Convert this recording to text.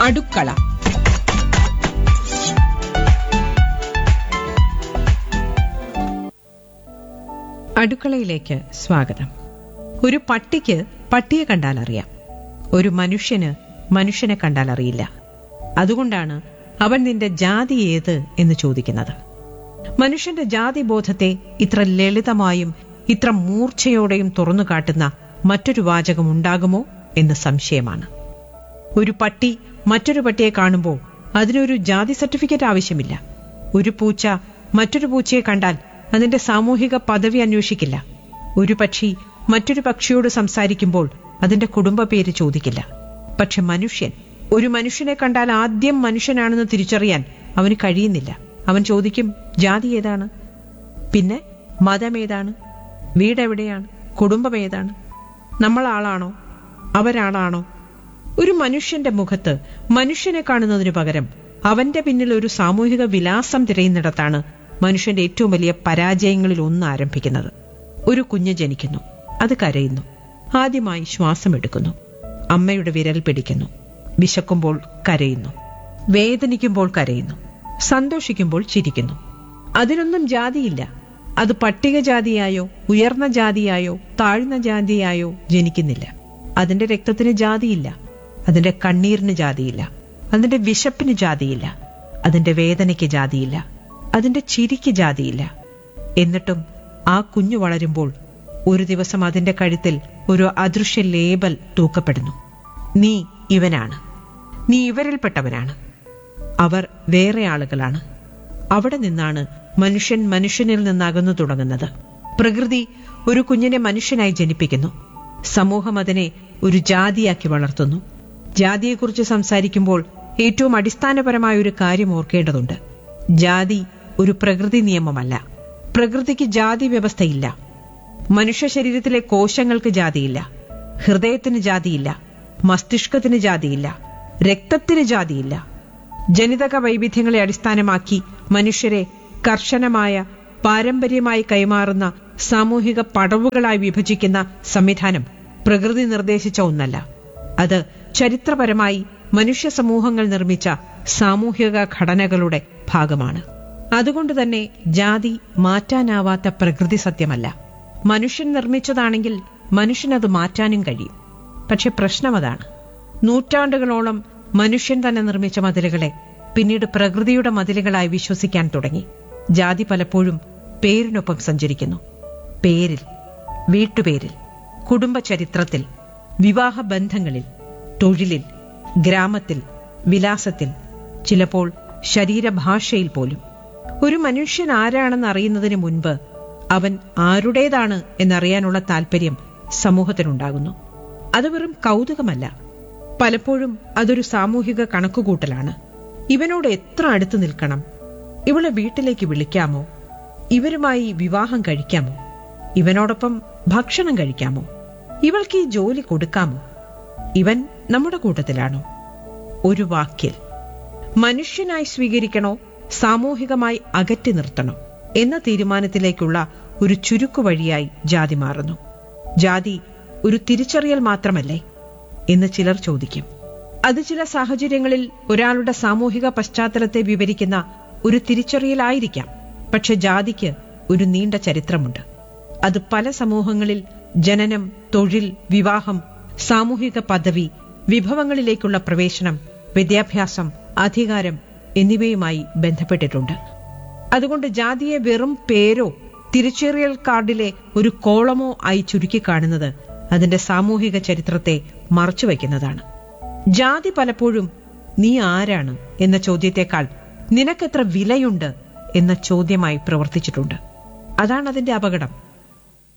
അടുക്കള അടുക്കളയിലേക്ക് സ്വാഗതം ഒരു പട്ടിക്ക് പട്ടിയെ കണ്ടാൽ അറിയാം ഒരു മനുഷ്യന് മനുഷ്യനെ കണ്ടാൽ അറിയില്ല അതുകൊണ്ടാണ് അവൻ നിന്റെ ജാതി ഏത് എന്ന് ചോദിക്കുന്നത് മനുഷ്യന്റെ ജാതിബോധത്തെ ഇത്ര ലളിതമായും ഇത്ര മൂർച്ചയോടെയും തുറന്നു കാട്ടുന്ന മറ്റൊരു വാചകം ഉണ്ടാകുമോ എന്ന് സംശയമാണ് ഒരു പട്ടി മറ്റൊരു പട്ടിയെ കാണുമ്പോൾ അതിനൊരു ജാതി സർട്ടിഫിക്കറ്റ് ആവശ്യമില്ല ഒരു പൂച്ച മറ്റൊരു പൂച്ചയെ കണ്ടാൽ അതിന്റെ സാമൂഹിക പദവി അന്വേഷിക്കില്ല ഒരു പക്ഷി മറ്റൊരു പക്ഷിയോട് സംസാരിക്കുമ്പോൾ അതിന്റെ കുടുംബ പേര് ചോദിക്കില്ല പക്ഷെ മനുഷ്യൻ ഒരു മനുഷ്യനെ കണ്ടാൽ ആദ്യം മനുഷ്യനാണെന്ന് തിരിച്ചറിയാൻ അവന് കഴിയുന്നില്ല അവൻ ചോദിക്കും ജാതി ഏതാണ് പിന്നെ മതം ഏതാണ് വീടെവിടെയാണ് കുടുംബം ഏതാണ് നമ്മൾ ആളാണോ അവരാളാണോ ഒരു മനുഷ്യന്റെ മുഖത്ത് മനുഷ്യനെ കാണുന്നതിനു പകരം അവന്റെ പിന്നിൽ ഒരു സാമൂഹിക വിലാസം തിരയുന്നിടത്താണ് മനുഷ്യന്റെ ഏറ്റവും വലിയ പരാജയങ്ങളിൽ ഒന്ന് ആരംഭിക്കുന്നത് ഒരു കുഞ്ഞ് ജനിക്കുന്നു അത് കരയുന്നു ആദ്യമായി ശ്വാസമെടുക്കുന്നു അമ്മയുടെ വിരൽ പിടിക്കുന്നു വിശക്കുമ്പോൾ കരയുന്നു വേദനിക്കുമ്പോൾ കരയുന്നു സന്തോഷിക്കുമ്പോൾ ചിരിക്കുന്നു അതിനൊന്നും ജാതിയില്ല അത് പട്ടികജാതിയായോ ഉയർന്ന ജാതിയായോ താഴ്ന്ന ജാതിയായോ ജനിക്കുന്നില്ല അതിന്റെ രക്തത്തിന് ജാതിയില്ല അതിന്റെ കണ്ണീരിന് ജാതിയില്ല അതിന്റെ വിശപ്പിന് ജാതിയില്ല അതിന്റെ വേദനയ്ക്ക് ജാതിയില്ല അതിന്റെ ചിരിക്ക് ജാതിയില്ല എന്നിട്ടും ആ കുഞ്ഞു വളരുമ്പോൾ ഒരു ദിവസം അതിന്റെ കഴുത്തിൽ ഒരു അദൃശ്യ ലേബൽ തൂക്കപ്പെടുന്നു നീ ഇവനാണ് നീ ഇവരിൽപ്പെട്ടവനാണ് അവർ വേറെ ആളുകളാണ് അവിടെ നിന്നാണ് മനുഷ്യൻ മനുഷ്യനിൽ നിന്നകന്നു തുടങ്ങുന്നത് പ്രകൃതി ഒരു കുഞ്ഞിനെ മനുഷ്യനായി ജനിപ്പിക്കുന്നു സമൂഹം അതിനെ ഒരു ജാതിയാക്കി വളർത്തുന്നു ജാതിയെക്കുറിച്ച് സംസാരിക്കുമ്പോൾ ഏറ്റവും അടിസ്ഥാനപരമായ ഒരു കാര്യം ഓർക്കേണ്ടതുണ്ട് ജാതി ഒരു പ്രകൃതി നിയമമല്ല പ്രകൃതിക്ക് ജാതി വ്യവസ്ഥയില്ല മനുഷ്യ ശരീരത്തിലെ കോശങ്ങൾക്ക് ജാതിയില്ല ഹൃദയത്തിന് ജാതിയില്ല മസ്തിഷ്കത്തിന് ജാതിയില്ല രക്തത്തിന് ജാതിയില്ല ജനിതക വൈവിധ്യങ്ങളെ അടിസ്ഥാനമാക്കി മനുഷ്യരെ കർശനമായ പാരമ്പര്യമായി കൈമാറുന്ന സാമൂഹിക പടവുകളായി വിഭജിക്കുന്ന സംവിധാനം പ്രകൃതി നിർദ്ദേശിച്ച ഒന്നല്ല അത് ചരിത്രപരമായി മനുഷ്യ സമൂഹങ്ങൾ നിർമ്മിച്ച സാമൂഹിക ഘടനകളുടെ ഭാഗമാണ് അതുകൊണ്ട് തന്നെ ജാതി മാറ്റാനാവാത്ത പ്രകൃതി സത്യമല്ല മനുഷ്യൻ നിർമ്മിച്ചതാണെങ്കിൽ മനുഷ്യനത് മാറ്റാനും കഴിയും പക്ഷെ പ്രശ്നം അതാണ് നൂറ്റാണ്ടുകളോളം മനുഷ്യൻ തന്നെ നിർമ്മിച്ച മതിലുകളെ പിന്നീട് പ്രകൃതിയുടെ മതിലുകളായി വിശ്വസിക്കാൻ തുടങ്ങി ജാതി പലപ്പോഴും പേരിനൊപ്പം സഞ്ചരിക്കുന്നു പേരിൽ വീട്ടുപേരിൽ കുടുംബ ചരിത്രത്തിൽ വിവാഹ ബന്ധങ്ങളിൽ തൊഴിലിൽ ഗ്രാമത്തിൽ വിലാസത്തിൽ ചിലപ്പോൾ ശരീരഭാഷയിൽ പോലും ഒരു മനുഷ്യൻ ആരാണെന്ന് അറിയുന്നതിന് മുൻപ് അവൻ ആരുടേതാണ് എന്നറിയാനുള്ള താല്പര്യം സമൂഹത്തിനുണ്ടാകുന്നു അത് വെറും കൗതുകമല്ല പലപ്പോഴും അതൊരു സാമൂഹിക കണക്കുകൂട്ടലാണ് ഇവനോട് എത്ര അടുത്ത് നിൽക്കണം ഇവളെ വീട്ടിലേക്ക് വിളിക്കാമോ ഇവരുമായി വിവാഹം കഴിക്കാമോ ഇവനോടൊപ്പം ഭക്ഷണം കഴിക്കാമോ ഇവൾക്ക് ഈ ജോലി കൊടുക്കാമോ ഇവൻ നമ്മുടെ കൂട്ടത്തിലാണോ ഒരു വാക്കിൽ മനുഷ്യനായി സ്വീകരിക്കണോ സാമൂഹികമായി അകറ്റി നിർത്തണോ എന്ന തീരുമാനത്തിലേക്കുള്ള ഒരു ചുരുക്കു വഴിയായി ജാതി മാറുന്നു ജാതി ഒരു തിരിച്ചറിയൽ മാത്രമല്ലേ എന്ന് ചിലർ ചോദിക്കും അത് ചില സാഹചര്യങ്ങളിൽ ഒരാളുടെ സാമൂഹിക പശ്ചാത്തലത്തെ വിവരിക്കുന്ന ഒരു തിരിച്ചറിയലായിരിക്കാം പക്ഷെ ജാതിക്ക് ഒരു നീണ്ട ചരിത്രമുണ്ട് അത് പല സമൂഹങ്ങളിൽ ജനനം തൊഴിൽ വിവാഹം സാമൂഹിക പദവി വിഭവങ്ങളിലേക്കുള്ള പ്രവേശനം വിദ്യാഭ്യാസം അധികാരം എന്നിവയുമായി ബന്ധപ്പെട്ടിട്ടുണ്ട് അതുകൊണ്ട് ജാതിയെ വെറും പേരോ തിരിച്ചറിയൽ കാർഡിലെ ഒരു കോളമോ ആയി ചുരുക്കി കാണുന്നത് അതിന്റെ സാമൂഹിക ചരിത്രത്തെ മറച്ചുവെക്കുന്നതാണ് ജാതി പലപ്പോഴും നീ ആരാണ് എന്ന ചോദ്യത്തെക്കാൾ നിനക്കെത്ര വിലയുണ്ട് എന്ന ചോദ്യമായി പ്രവർത്തിച്ചിട്ടുണ്ട് അതാണ് അതിന്റെ അപകടം